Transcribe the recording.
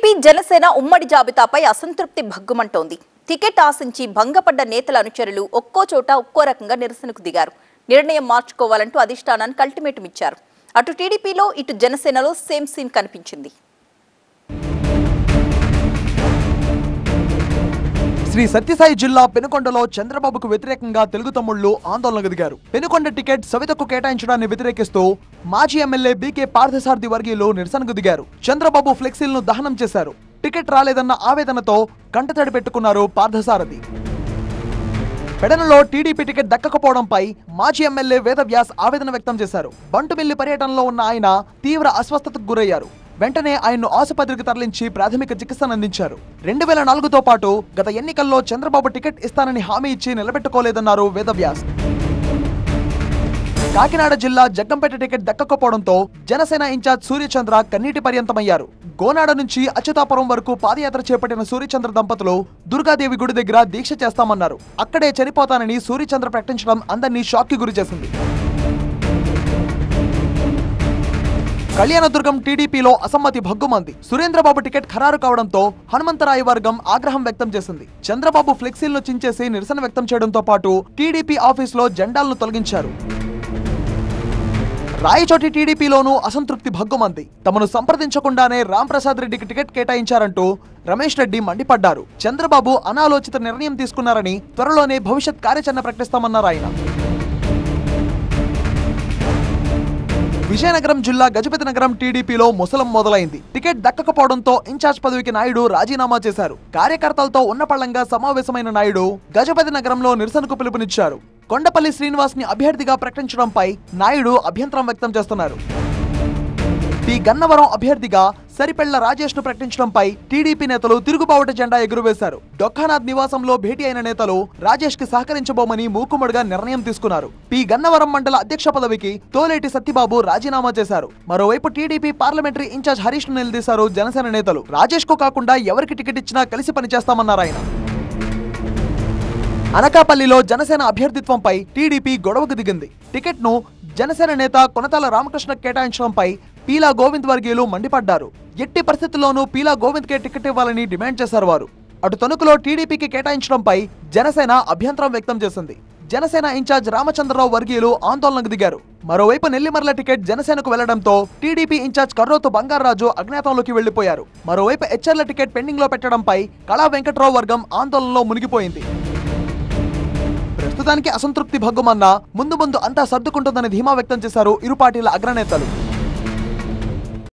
TDP Janasena ఉమ్మడి జాబితాపై అసంతృప్తి భగ్గుమంటోంది ticket ఆశించి భంగపడ్డ నేతల అనుచరులు ఒక్కో చోట ఒక్కో రకంగా నిరసనకు దిగారు నిర్ణయం మార్చుకోవాలంటూ అధిష్టానానికి అల్టిమేటం ఇచ్చారు అటు టీడీపీలో ఇటు జనసేనలో సేమ్ సీన్ కనిపించింది శ్రీ సత్యసాయి జిల్లా పెనుకొండలో చంద్రబాబుకు వ్యతిరేకంగా తెలుగు తమ్ముళ్లు ఆందోళనకు దిగారు పెనుకొండ టికెట్ సవితకు కేటాయించడాన్ని వ్యతిరేకిస్తూ మాజీ ఎమ్మెల్యే బీకే పార్థసారథి వర్గీయులు నిరసనకు దిగారు చంద్రబాబు ఫ్లెక్సీలను దహనం చేశారు టికెట్ రాలేదన్న ఆవేదనతో కంటతడి పెట్టుకున్నారు పార్థసారథి పెడనలో టీడీపీ టికెట్ దక్కకపోవడంపై మాజీ ఎమ్మెల్యే వేదవ్యాస్ ఆవేదన వ్యక్తం చేశారు బంటుమిల్లి పర్యటనలో ఉన్న ఆయన తీవ్ర అస్వస్థతకు గురయ్యారు వెంటనే ఆయన్ను ఆసుపత్రికి తరలించి ప్రాథమిక చికిత్సను అందించారు రెండు వేల నాలుగుతో పాటు గత ఎన్నికల్లో చంద్రబాబు టికెట్ ఇస్తానని హామీ ఇచ్చి నిలబెట్టుకోలేదన్నారు వేదవ్యాస్ కాకినాడ జిల్లా జగ్గంపేట టికెట్ దక్కకపోవడంతో జనసేన ఇన్ఛార్జ్ సూర్యచంద్ర కన్నీటి పర్యంతమయ్యారు గోనాడ నుంచి అచ్యుతాపురం వరకు పాదయాత్ర చేపట్టిన సూర్యచంద్ర దంపతులు దుర్గాదేవి గుడి దగ్గర దీక్ష చేస్తామన్నారు అక్కడే చనిపోతానని సూర్యచంద్ర ప్రకటించడం అందరినీ షాక్ కి గురి చేసింది కళ్యాణదుర్గం టీడీపీలో అసమ్మతి భగ్గుమంది సురేంద్రబాబు టికెట్ ఖరారు కావడంతో హనుమంతరాయ వర్గం ఆగ్రహం వ్యక్తం చేసింది చంద్రబాబు ఫ్లెక్సీలను చించేసి నిరసన వ్యక్తం చేయడంతో పాటు టీడీపీ ఆఫీసులో జెండాలను తొలగించారు రాయచోటి టీడీపీలోనూ అసంతృప్తి భగ్గుమంది తమను సంప్రదించకుండానే రాంప్రసాద్ రెడ్డికి టికెట్ కేటాయించారంటూ రమేష్ రెడ్డి మండిపడ్డారు చంద్రబాబు అనాలోచిత నిర్ణయం తీసుకున్నారని త్వరలోనే భవిష్యత్ కార్యాచరణ ప్రకటిస్తామన్నారు ఆయన విజయనగరం జిల్లా గజపతి నగరం టీడీపీలో ముసలం మొదలైంది టికెట్ దక్కకపోవడంతో ఇన్ఛార్జ్ పదవికి నాయుడు రాజీనామా చేశారు కార్యకర్తలతో ఉన్నపళంగా సమావేశమైన నాయుడు గజపతి నగరంలో నిరసనకు పిలుపునిచ్చారు కొండపల్లి శ్రీనివాస్ ని అభ్యర్థిగా ప్రకటించడంపై నాయుడు అభ్యంతరం వ్యక్తం చేస్తున్నారు పి గన్నవరం అభ్యర్థిగా సరిపెళ్ల రాజేష్ ను ప్రకటించడంపై టీడీపీ నేతలు తిరుగుబావుట జెండా ఎగురవేశారు డొక్కానాథ్ నివాసంలో భేటీ అయిన నేతలు రాజేష్ కి సహకరించబోమని మూకుమ్మడిగా నిర్ణయం తీసుకున్నారు పి గన్నవరం మండల అధ్యక్ష పదవికి తోలేటి సత్యబాబు రాజీనామా చేశారు మరోవైపు టీడీపీ పార్లమెంటరీ ఇన్ఛార్జ్ హరీష్ ను నిలదీశారు జనసేన నేతలు రాజేష్ కు కాకుండా ఎవరికి టికెట్ ఇచ్చినా కలిసి పనిచేస్తామన్నారు ఆయన అనకాపల్లిలో జనసేన అభ్యర్థిత్వంపై టీడీపీ గొడవకు దిగింది టికెట్ ను జనసేన నేత కొనతాల రామకృష్ణ కేటాయించడంపై పీలా గోవింద్ వర్గీయులు మండిపడ్డారు ఎట్టి పరిస్థితుల్లోనూ పీలా గోవింద్ కే టికెట్ ఇవ్వాలని డిమాండ్ చేశారు వారు అటు తణుకులో టీడీపీకి కేటాయించడంపై జనసేన అభ్యంతరం వ్యక్తం చేసింది జనసేన ఇన్ఛార్జ్ రామచంద్రరావు వర్గీయులు ఆందోళనకు దిగారు మరోవైపు నెల్లిమర్ల టికెట్ జనసేనకు వెళ్లడంతో టీడీపీ ఇన్ఛార్జ్ కర్రోతు బంగారాజు అజ్ఞాతంలోకి వెళ్లిపోయారు మరోవైపు హెచ్ఆర్ల టికెట్ పెండింగ్ లో పెట్టడంపై కళా వెంకట్రావు వర్గం ఆందోళనలో మునిగిపోయింది ప్రస్తుతానికి అసంతృప్తి భగ్గుమన్నా ముందు ముందు అంతా సర్దుకుంటుందని ధీమా వ్యక్తం చేశారు ఇరు పార్టీల అగ్రనేతలు